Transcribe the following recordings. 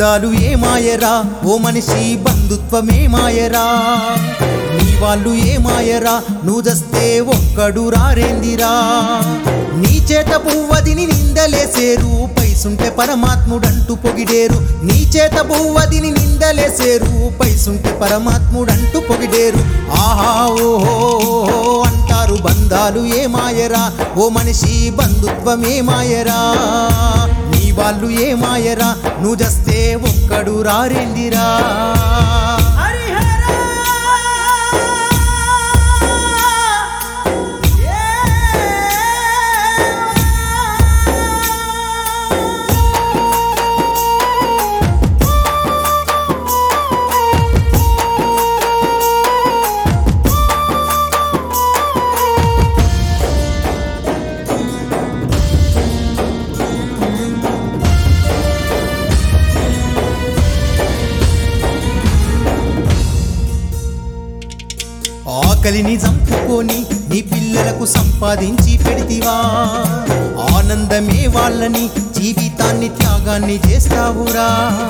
బంధాలు ఏమాయరా ఓ మనిషి బంధుత్వమే మాయరా నీ వాళ్ళు ఏమాయరా నువ్వు దస్తే ఒక్కడు రారేందిరా నీ చేత పువ్వదిని నిందలేసేరు పైసుంటే పరమాత్ముడంటూ పొగిడేరు నీ చేత పువ్వదిని నిందలేసేరు పైసుంటే పరమాత్ముడంటూ పొగిడేరు ఆహా ఓహో అంటారు బంధాలు ఏమాయరా ఓ మనిషి బంధుత్వమే మాయరా నీ వాళ్ళు ఏమాయరా నువ్వు జస్తే ఒక్కడు రారేందిరా ఆకలిని చంపుకొని నీ పిల్లలకు సంపాదించి పెడితివా ఆనందమే వాళ్ళని జీవితాన్ని త్యాగాన్ని చేస్తావురా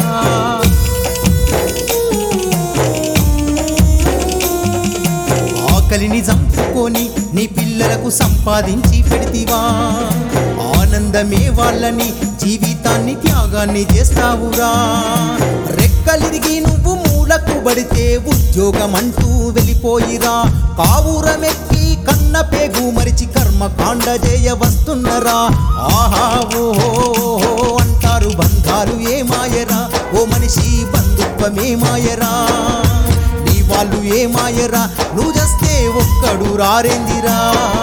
ఆకలిని చంపుకొని నీ పిల్లలకు సంపాదించి పెడితివా ఆనందమే వాళ్ళని జీవితాన్ని త్యాగాన్ని చేస్తావురా రెక్కలిరిగి నువ్వు మూలకు పడితే ఉద్యోగం అంటూ వెళ్ళిపోయిరా కావురమెక్కి కన్న పేగు మరిచి కర్మ కాండ చేయ వస్తున్నరా ఆహా ఓహో అంటారు బంధాలు ఏమాయరా ఓ మనిషి బంధుత్వమే మాయరా నీ వాళ్ళు ఏమాయరా నువ్వు చేస్తే ఒక్కడు రారేందిరా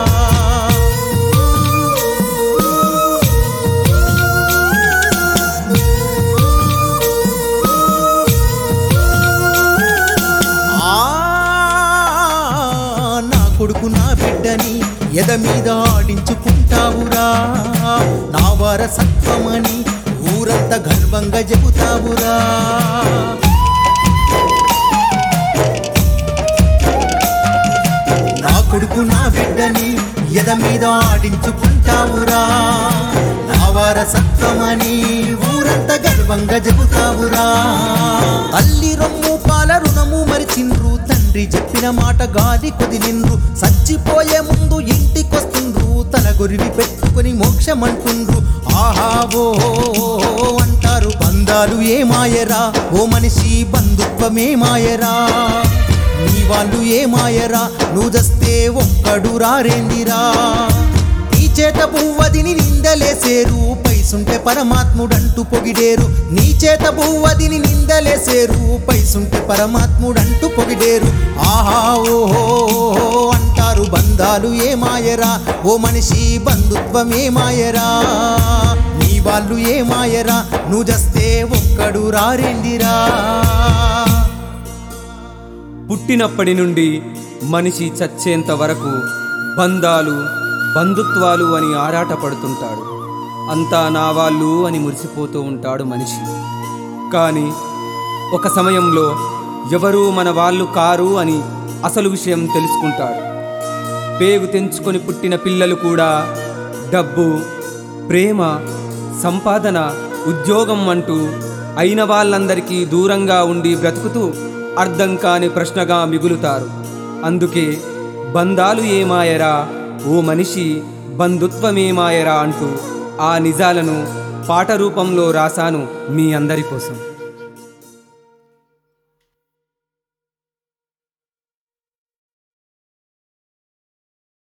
ఆ నా కొడుకు నా బిడ్డని ఎద మీద ఆడించుకుంటావురా నా వారసత్వమని ఊరంతా గర్వంగా చెబుతావురా నా కొడుకు నా బిడ్డని ఎద మీద ఆడించుకుంటావురా నా వారసత్వమని ఊరంతా గర్వంగా చెబుతావురా తల్లి రొమ్ము పాల రుణము మరిచిండ్రు తండ్రి చెప్పిన మాట గాలి కొదిలిండ్రు సచ్చిపోయే ముందు ఇంటికొస్తుండ్రు తల గొరివి పెట్టుకుని మోక్షమంటుండ్రు ఆహా ఓ అంటారు బంధాలు ఏమాయరా ఓ మనిషి బంధుత్వమే మాయరా నీ వాళ్ళు ఏమాయరా నువ్వు దస్తే ఒక్కడు రారేందిరా నీ చేత పువ్వదిని నిందలేసేరు పైసుంటే పరమాత్ముడంటూ పొగిడేరు నీ చేత పువ్వదిని నిందలేసేరు పైసుంటే పరమాత్ముడంటూ పొగిడేరు ఆహా ఓహో అంటారు బంధాలు ఏమాయరా ఓ మనిషి బంధుత్వమే మాయరా నీ వాళ్ళు ఏమాయరా నువ్వు జస్తే ఒక్కడు రారేందిరా పుట్టినప్పటి నుండి మనిషి చచ్చేంత వరకు బంధాలు బంధుత్వాలు అని ఆరాటపడుతుంటాడు అంతా నా వాళ్ళు అని మురిసిపోతూ ఉంటాడు మనిషి కానీ ఒక సమయంలో ఎవరూ మన వాళ్ళు కారు అని అసలు విషయం తెలుసుకుంటాడు పేగు తెంచుకొని పుట్టిన పిల్లలు కూడా డబ్బు ప్రేమ సంపాదన ఉద్యోగం అంటూ అయిన వాళ్ళందరికీ దూరంగా ఉండి బ్రతుకుతూ అర్థం కాని ప్రశ్నగా మిగులుతారు అందుకే బంధాలు ఏమాయరా ఓ మనిషి బంధుత్వమేమాయరా అంటూ ఆ నిజాలను పాట రూపంలో రాశాను మీ అందరి కోసం